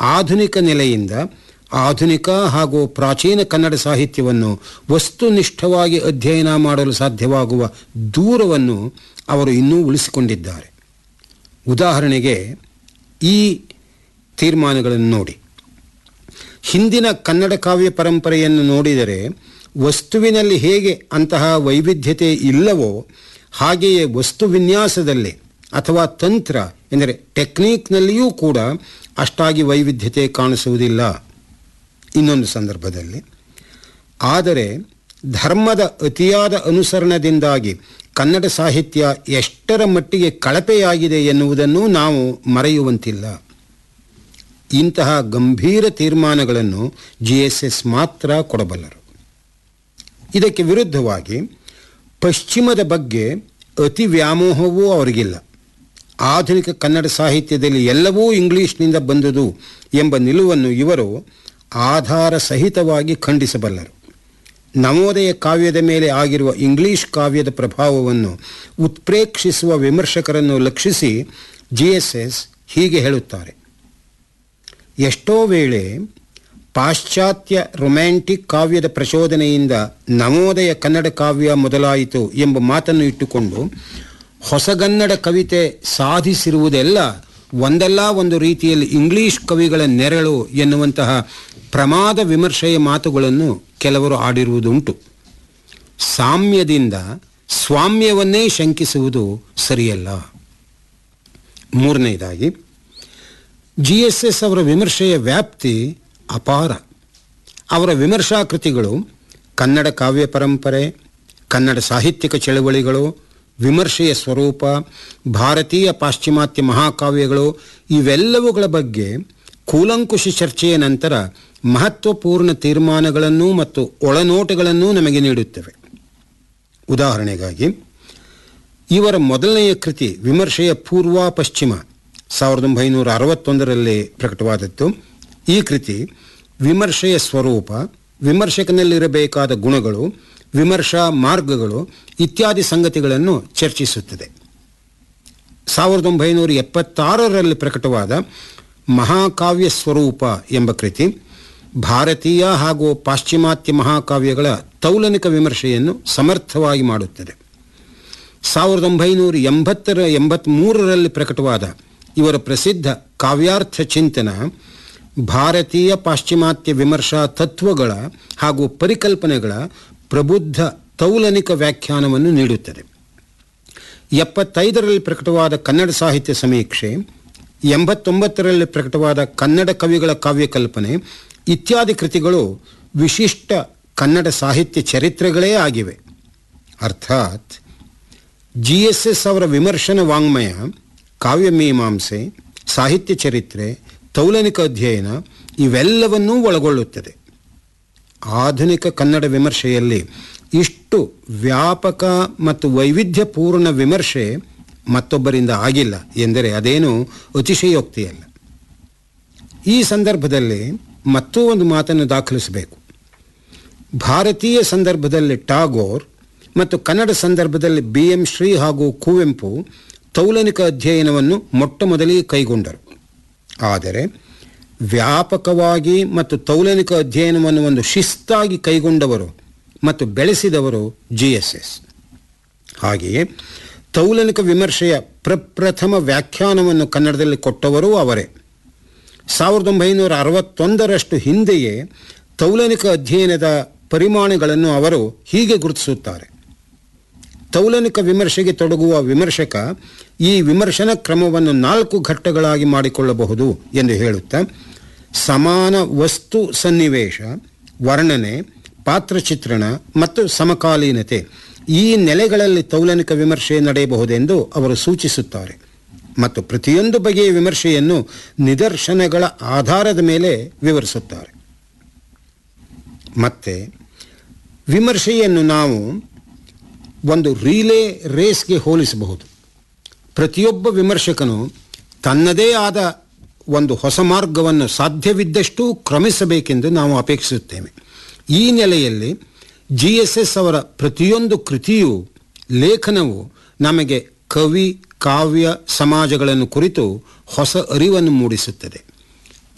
ಆಧುನಿಕ ನೆಲೆಯಿಂದ ಆಧುನಿಕ ಹಾಗೂ ಪ್ರಾಚೀನ ಕನ್ನಡ ಸಾಹಿತ್ಯವನ್ನು ವಸ್ತುನಿಷ್ಠವಾಗಿ ಅಧ್ಯಯನ ಮಾಡಲು ಸಾಧ್ಯವಾಗುವ ದೂರವನ್ನು ಅವರು ಇನ್ನೂ ಉಳಿಸಿಕೊಂಡಿದ್ದಾರೆ ಉದಾಹರಣೆಗೆ ಈ ತೀರ್ಮಾನಗಳನ್ನು ನೋಡಿ ಹಿಂದಿನ ಕನ್ನಡ ಕಾವ್ಯ ಪರಂಪರೆಯನ್ನು ನೋಡಿದರೆ ವಸ್ತುವಿನಲ್ಲಿ ಹೇಗೆ ಅಂತಹ ವೈವಿಧ್ಯತೆ ಇಲ್ಲವೋ ಹಾಗೆಯೇ ವಸ್ತು ವಿನ್ಯಾಸದಲ್ಲಿ ಅಥವಾ ತಂತ್ರ ಎಂದರೆ ಟೆಕ್ನಿಕ್ನಲ್ಲಿಯೂ ಕೂಡ ಅಷ್ಟಾಗಿ ವೈವಿಧ್ಯತೆ ಕಾಣಿಸುವುದಿಲ್ಲ ಇನ್ನೊಂದು ಸಂದರ್ಭದಲ್ಲಿ ಆದರೆ ಧರ್ಮದ ಅತಿಯಾದ ಅನುಸರಣದಿಂದಾಗಿ ಕನ್ನಡ ಸಾಹಿತ್ಯ ಎಷ್ಟರ ಮಟ್ಟಿಗೆ ಕಳಪೆಯಾಗಿದೆ ಎನ್ನುವುದನ್ನು ನಾವು ಮರೆಯುವಂತಿಲ್ಲ ಇಂತಹ ಗಂಭೀರ ತೀರ್ಮಾನಗಳನ್ನು ಜಿ ಎಸ್ ಎಸ್ ಮಾತ್ರ ಕೊಡಬಲ್ಲರು ಇದಕ್ಕೆ ವಿರುದ್ಧವಾಗಿ ಪಶ್ಚಿಮದ ಬಗ್ಗೆ ಅತಿ ವ್ಯಾಮೋಹವೂ ಅವರಿಗಿಲ್ಲ ಆಧುನಿಕ ಕನ್ನಡ ಸಾಹಿತ್ಯದಲ್ಲಿ ಎಲ್ಲವೂ ಇಂಗ್ಲಿಷ್ನಿಂದ ಬಂದುದು ಎಂಬ ನಿಲುವನ್ನು ಇವರು ಆಧಾರ ಸಹಿತವಾಗಿ ಖಂಡಿಸಬಲ್ಲರು ನವೋದಯ ಕಾವ್ಯದ ಮೇಲೆ ಆಗಿರುವ ಇಂಗ್ಲಿಷ್ ಕಾವ್ಯದ ಪ್ರಭಾವವನ್ನು ಉತ್ಪ್ರೇಕ್ಷಿಸುವ ವಿಮರ್ಶಕರನ್ನು ಲಕ್ಷಿಸಿ ಜಿ ಎಸ್ ಎಸ್ ಹೀಗೆ ಹೇಳುತ್ತಾರೆ ಎಷ್ಟೋ ವೇಳೆ ಪಾಶ್ಚಾತ್ಯ ರೊಮ್ಯಾಂಟಿಕ್ ಕಾವ್ಯದ ಪ್ರಚೋದನೆಯಿಂದ ನವೋದಯ ಕನ್ನಡ ಕಾವ್ಯ ಮೊದಲಾಯಿತು ಎಂಬ ಮಾತನ್ನು ಇಟ್ಟುಕೊಂಡು ಹೊಸಗನ್ನಡ ಕವಿತೆ ಸಾಧಿಸಿರುವುದೆಲ್ಲ ಒಂದಲ್ಲ ಒಂದು ರೀತಿಯಲ್ಲಿ ಇಂಗ್ಲಿಷ್ ಕವಿಗಳ ನೆರಳು ಎನ್ನುವಂತಹ ಪ್ರಮಾದ ವಿಮರ್ಶೆಯ ಮಾತುಗಳನ್ನು ಕೆಲವರು ಆಡಿರುವುದುಂಟು ಸಾಮ್ಯದಿಂದ ಸ್ವಾಮ್ಯವನ್ನೇ ಶಂಕಿಸುವುದು ಸರಿಯಲ್ಲ ಮೂರನೆಯದಾಗಿ ಜಿ ಎಸ್ ಎಸ್ ಅವರ ವಿಮರ್ಶೆಯ ವ್ಯಾಪ್ತಿ ಅಪಾರ ಅವರ ವಿಮರ್ಶಾ ಕೃತಿಗಳು ಕನ್ನಡ ಕಾವ್ಯ ಪರಂಪರೆ ಕನ್ನಡ ಸಾಹಿತ್ಯಿಕ ಚಳವಳಿಗಳು ವಿಮರ್ಶೆಯ ಸ್ವರೂಪ ಭಾರತೀಯ ಪಾಶ್ಚಿಮಾತ್ಯ ಮಹಾಕಾವ್ಯಗಳು ಇವೆಲ್ಲವುಗಳ ಬಗ್ಗೆ ಕೂಲಂಕುಷ ಚರ್ಚೆಯ ನಂತರ ಮಹತ್ವಪೂರ್ಣ ತೀರ್ಮಾನಗಳನ್ನು ಮತ್ತು ಒಳನೋಟಗಳನ್ನು ನಮಗೆ ನೀಡುತ್ತವೆ ಉದಾಹರಣೆಗಾಗಿ ಇವರ ಮೊದಲನೆಯ ಕೃತಿ ವಿಮರ್ಶೆಯ ಪೂರ್ವ ಪಶ್ಚಿಮ ಸಾವಿರದ ಒಂಬೈನೂರ ಅರವತ್ತೊಂದರಲ್ಲಿ ಪ್ರಕಟವಾದದ್ದು ಈ ಕೃತಿ ವಿಮರ್ಶೆಯ ಸ್ವರೂಪ ವಿಮರ್ಶಕನಲ್ಲಿರಬೇಕಾದ ಗುಣಗಳು ವಿಮರ್ಶಾ ಮಾರ್ಗಗಳು ಇತ್ಯಾದಿ ಸಂಗತಿಗಳನ್ನು ಚರ್ಚಿಸುತ್ತದೆ ಸಾವಿರದ ಒಂಬೈನೂರ ಎಪ್ಪತ್ತಾರರಲ್ಲಿ ಪ್ರಕಟವಾದ ಮಹಾಕಾವ್ಯ ಸ್ವರೂಪ ಎಂಬ ಕೃತಿ ಭಾರತೀಯ ಹಾಗೂ ಪಾಶ್ಚಿಮಾತ್ಯ ಮಹಾಕಾವ್ಯಗಳ ತೌಲನಿಕ ವಿಮರ್ಶೆಯನ್ನು ಸಮರ್ಥವಾಗಿ ಮಾಡುತ್ತದೆ ಸಾವಿರದ ಒಂಬೈನೂರ ಎಂಬತ್ತರ ಎಂಬತ್ತ್ಮೂರರಲ್ಲಿ ಪ್ರಕಟವಾದ ಇವರ ಪ್ರಸಿದ್ಧ ಕಾವ್ಯಾರ್ಥ ಚಿಂತನ ಭಾರತೀಯ ಪಾಶ್ಚಿಮಾತ್ಯ ವಿಮರ್ಶಾ ತತ್ವಗಳ ಹಾಗೂ ಪರಿಕಲ್ಪನೆಗಳ ಪ್ರಬುದ್ಧ ತೌಲನಿಕ ವ್ಯಾಖ್ಯಾನವನ್ನು ನೀಡುತ್ತದೆ ಎಪ್ಪತ್ತೈದರಲ್ಲಿ ಪ್ರಕಟವಾದ ಕನ್ನಡ ಸಾಹಿತ್ಯ ಸಮೀಕ್ಷೆ ಎಂಬತ್ತೊಂಬತ್ತರಲ್ಲಿ ಪ್ರಕಟವಾದ ಕನ್ನಡ ಕವಿಗಳ ಕಾವ್ಯಕಲ್ಪನೆ ಇತ್ಯಾದಿ ಕೃತಿಗಳು ವಿಶಿಷ್ಟ ಕನ್ನಡ ಸಾಹಿತ್ಯ ಚರಿತ್ರೆಗಳೇ ಆಗಿವೆ ಅರ್ಥಾತ್ ಜಿ ಎಸ್ ಎಸ್ ಅವರ ವಿಮರ್ಶನ ವಾಂಗ್ಮಯ ಕಾವ್ಯಮೀಮಾಂಸೆ ಸಾಹಿತ್ಯ ಚರಿತ್ರೆ ತೌಲನಿಕ ಅಧ್ಯಯನ ಇವೆಲ್ಲವನ್ನೂ ಒಳಗೊಳ್ಳುತ್ತದೆ ಆಧುನಿಕ ಕನ್ನಡ ವಿಮರ್ಶೆಯಲ್ಲಿ ಇಷ್ಟು ವ್ಯಾಪಕ ಮತ್ತು ವೈವಿಧ್ಯಪೂರ್ಣ ವಿಮರ್ಶೆ ಮತ್ತೊಬ್ಬರಿಂದ ಆಗಿಲ್ಲ ಎಂದರೆ ಅದೇನು ಅತಿಶಯೋಕ್ತಿಯಲ್ಲ ಈ ಸಂದರ್ಭದಲ್ಲಿ ಮತ್ತೂ ಒಂದು ಮಾತನ್ನು ದಾಖಲಿಸಬೇಕು ಭಾರತೀಯ ಸಂದರ್ಭದಲ್ಲಿ ಟಾಗೋರ್ ಮತ್ತು ಕನ್ನಡ ಸಂದರ್ಭದಲ್ಲಿ ಬಿ ಎಂ ಶ್ರೀ ಹಾಗೂ ಕುವೆಂಪು ತೌಲನಿಕ ಅಧ್ಯಯನವನ್ನು ಮೊಟ್ಟ ಮೊದಲಿಗೆ ಕೈಗೊಂಡರು ಆದರೆ ವ್ಯಾಪಕವಾಗಿ ಮತ್ತು ತೌಲನಿಕ ಅಧ್ಯಯನವನ್ನು ಒಂದು ಶಿಸ್ತಾಗಿ ಕೈಗೊಂಡವರು ಮತ್ತು ಬೆಳೆಸಿದವರು ಜಿ ಎಸ್ ಎಸ್ ಹಾಗೆಯೇ ತೌಲನಿಕ ವಿಮರ್ಶೆಯ ಪ್ರಪ್ರಥಮ ವ್ಯಾಖ್ಯಾನವನ್ನು ಕನ್ನಡದಲ್ಲಿ ಕೊಟ್ಟವರೂ ಅವರೇ ಸಾವಿರದ ಒಂಬೈನೂರ ಅರವತ್ತೊಂದರಷ್ಟು ಹಿಂದೆಯೇ ತೌಲನಿಕ ಅಧ್ಯಯನದ ಪರಿಮಾಣಗಳನ್ನು ಅವರು ಹೀಗೆ ಗುರುತಿಸುತ್ತಾರೆ ತೌಲನಿಕ ವಿಮರ್ಶೆಗೆ ತೊಡಗುವ ವಿಮರ್ಶಕ ಈ ವಿಮರ್ಶನ ಕ್ರಮವನ್ನು ನಾಲ್ಕು ಘಟ್ಟಗಳಾಗಿ ಮಾಡಿಕೊಳ್ಳಬಹುದು ಎಂದು ಹೇಳುತ್ತಾ ಸಮಾನ ವಸ್ತು ಸನ್ನಿವೇಶ ವರ್ಣನೆ ಪಾತ್ರಚಿತ್ರಣ ಮತ್ತು ಸಮಕಾಲೀನತೆ ಈ ನೆಲೆಗಳಲ್ಲಿ ತೌಲನಿಕ ವಿಮರ್ಶೆ ನಡೆಯಬಹುದೆಂದು ಅವರು ಸೂಚಿಸುತ್ತಾರೆ ಮತ್ತು ಪ್ರತಿಯೊಂದು ಬಗೆಯ ವಿಮರ್ಶೆಯನ್ನು ನಿದರ್ಶನಗಳ ಆಧಾರದ ಮೇಲೆ ವಿವರಿಸುತ್ತಾರೆ ಮತ್ತೆ ವಿಮರ್ಶೆಯನ್ನು ನಾವು ಒಂದು ರೀಲೇ ರೇಸ್ಗೆ ಹೋಲಿಸಬಹುದು ಪ್ರತಿಯೊಬ್ಬ ವಿಮರ್ಶಕನು ತನ್ನದೇ ಆದ ಒಂದು ಹೊಸ ಮಾರ್ಗವನ್ನು ಸಾಧ್ಯವಿದ್ದಷ್ಟು ಕ್ರಮಿಸಬೇಕೆಂದು ನಾವು ಅಪೇಕ್ಷಿಸುತ್ತೇವೆ ಈ ನೆಲೆಯಲ್ಲಿ ಜಿ ಎಸ್ ಎಸ್ ಅವರ ಪ್ರತಿಯೊಂದು ಕೃತಿಯೂ ಲೇಖನವು ನಮಗೆ ಕವಿ ಕಾವ್ಯ ಸಮಾಜಗಳನ್ನು ಕುರಿತು ಹೊಸ ಅರಿವನ್ನು ಮೂಡಿಸುತ್ತದೆ